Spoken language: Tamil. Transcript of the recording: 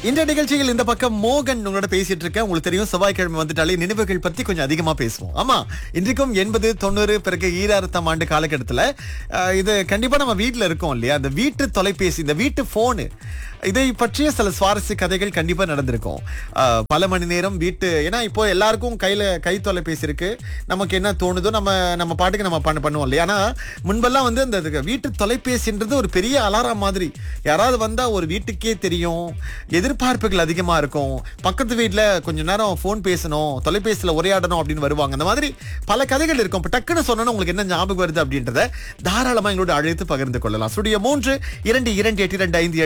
இந்த நிகழ்ச்சியில் இந்த பக்கம் மோகன் உங்களோட பேசிட்டு இருக்கேன் உங்களுக்கு தெரியும் செவ்வாய்க்கிழமை வந்துட்டாலே நினைவுகள் பத்தி கொஞ்சம் அதிகமா பேசுவோம் ஆமா இன்றைக்கும் எண்பது தொண்ணூறு பிறகு ஈராயிரத்தாம் ஆண்டு காலகட்டத்துல அஹ், இது கண்டிப்பா நம்ம வீட்ல இருக்கோம் இல்லையா அந்த வீட்டு தொலைபேசி இந்த வீட்டு போனு இதை பற்றிய சில சுவாரஸ்ய கதைகள் கண்டிப்பா நடந்திருக்கும் அஹ், பல மணி நேரம் வீட்டு ஏன்னா இப்போ எல்லாருக்கும் கையில கை தொலைபேசி இருக்கு நமக்கு என்ன தோணுதோ நம்ம நம்ம பாட்டுக்கு நம்ம பண்ண பண்ணுவோம் இல்லையா ஆனா முன்பெல்லாம் வந்து அந்த இதுக்கு வீட்டு தொலைபேசின்றது ஒரு பெரிய அலாரம் மாதிரி யாராவது வந்தா ஒரு வீட்டுக்கே தெரியும் எதிர்பார்ப்புகள் அதிகமா இருக்கும் பக்கத்து வீட்ல கொஞ்ச நேரம் ஃபோன் பேசணும் தொலைபேசியில உரையாடணும் அப்படின்னு வருவாங்க அந்த மாதிரி பல கதைகள் இருக்கும் இப்ப டக்குன்னு சொன்னா உங்களுக்கு என்ன ஞாபகம் வருது அப்படின்றத தாராளமா எங்களோட அழைத்து பகிர்ந்து கொள்ளலாம் சுடிய மூன்று இரண்டு இரண்டு எட்டு இரண்டு ஐந்து